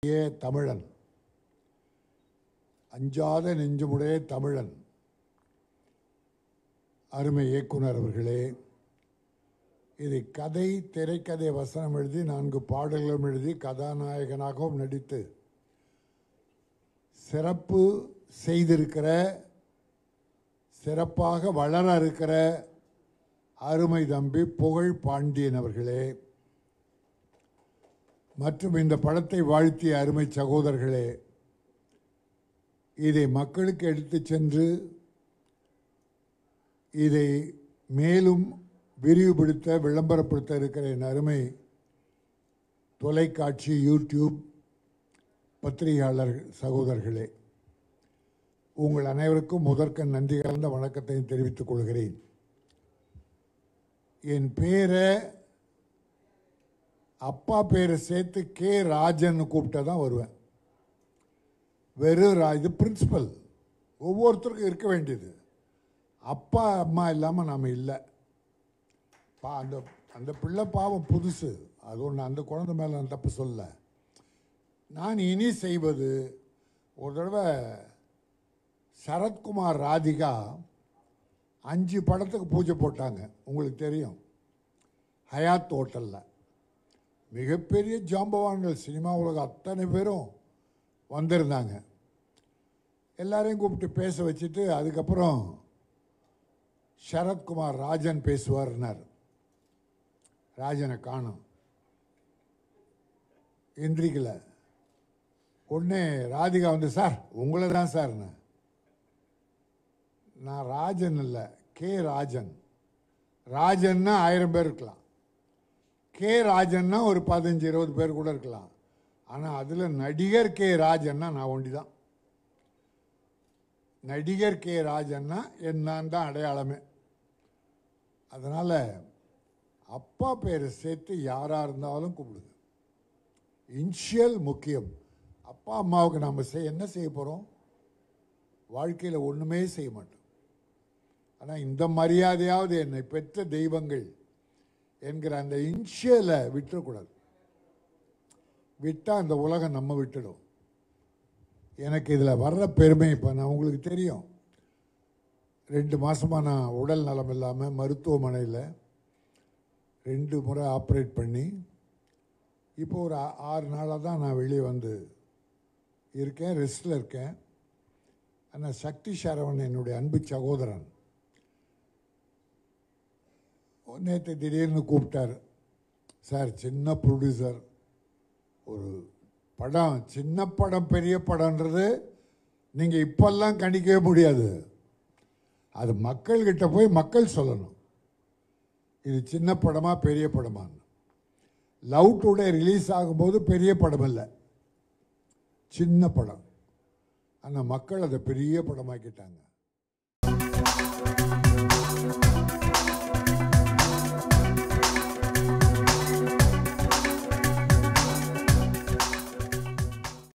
ஏ தமிழன் அஞ்சாத நெஞ்சுமுடைய தமிழன் அருமை இயக்குனர் அவர்களே இதை கதை திரைக்கதை வசனம் எழுதி நான்கு பாடல்களும் எழுதி கதாநாயகனாகவும் நடித்து சிறப்பு செய்திருக்கிற சிறப்பாக வளர இருக்கிற அருமை தம்பி புகழ் பாண்டியன் அவர்களே மற்றும் இந்த படத்தை வாழ்த்திய அருமை சகோதரர்களே இதை மக்களுக்கு எடுத்துச் சென்று இதை மேலும் விரிவுபடுத்த விளம்பரப்படுத்த இருக்கிற என் அருமை தொலைக்காட்சி யூடியூப் பத்திரிகையாளர் சகோதரர்களே உங்கள் அனைவருக்கும் முதற்க நன்றி கலந்த வணக்கத்தையும் தெரிவித்துக் கொள்கிறேன் என் பேரை அப்பா பேரை சேர்த்து கே ராஜன் கூப்பிட்டா தான் வருவேன் வெறும் ரா இது பிரின்சிபல் ஒவ்வொருத்தருக்கும் இருக்க வேண்டியது அப்பா அம்மா இல்லாமல் நாம் இல்லை பா அந்த அந்த பிள்ளை பாவம் புதுசு அது ஒன்று அந்த குழந்தை மேலே நான் தப்பு சொல்ல நான் இனி செய்வது ஒரு தடவை சரத்குமார் ராதிகா அஞ்சு படத்துக்கு பூஜை போட்டாங்க உங்களுக்கு தெரியும் ஹயாத் ஹோட்டலில் மிகப்பெரிய ஜாம்பவான்கள் சினிமா உலகம் அத்தனை பேரும் வந்திருந்தாங்க எல்லாரையும் கூப்பிட்டு பேச வச்சுட்டு அதுக்கப்புறம் சரத்குமார் ராஜன் பேசுவார்னார் ராஜனை காணும் எந்திரிக்கல உடனே ராதிகா வந்து சார் உங்களை தான் சார்னு நான் ராஜன் இல்லை கே ராஜன் ராஜன்னா ஆயிரம் பேர் இருக்கலாம் கே ராஜன்னா ஒரு பதினஞ்சு இருபது பேர் கூட இருக்கலாம் ஆனால் அதில் நடிகர் கே ராஜன்னா நான் ஒண்டி தான் நடிகர் கே ராஜன்னா என்னான் தான் அடையாளமே அதனால் அப்பா பேரை சேர்த்து யாராக இருந்தாலும் கூப்பிடுங்க இன்ஷியல் முக்கியம் அப்பா அம்மாவுக்கு நம்ம செய் என்ன செய்ய போகிறோம் வாழ்க்கையில் ஒன்றுமே செய்ய மாட்டோம் ஆனால் இந்த மரியாதையாவது என்னை பெற்ற தெய்வங்கள் என்கிற அந்த இன்ஷியலை விட்டுறக்கூடாது விட்டால் அந்த உலகம் நம்ம விட்டுடும் எனக்கு இதில் வர்ற பெருமை இப்போ நான் உங்களுக்கு தெரியும் ரெண்டு மாதமாக நான் உடல் நலம் இல்லாமல் மருத்துவமனையில் ரெண்டு முறை ஆப்ரேட் பண்ணி இப்போ ஒரு ஆ- ஆறு நாளாக தான் நான் வெளியே வந்து இருக்கேன் ரெஸ்ட்டில் இருக்கேன் ஆனால் சக்தி சரவணன் என்னுடைய அன்பு சகோதரன் நேற்று திடீர்னு கூப்பிட்டார் சார் சின்ன ப்ரொடியூசர் ஒரு படம் சின்ன படம் பெரிய படம்ன்றது நீங்கள் இப்பெல்லாம் கணிக்கவே முடியாது அது மக்கள்கிட்ட போய் மக்கள் சொல்லணும் இது சின்ன படமா பெரிய படமான்னு லவ் டுடே ரிலீஸ் ஆகும்போது பெரிய படம் இல்லை சின்ன படம் ஆனால் மக்கள் அதை பெரிய படமாக்கிட்டாங்க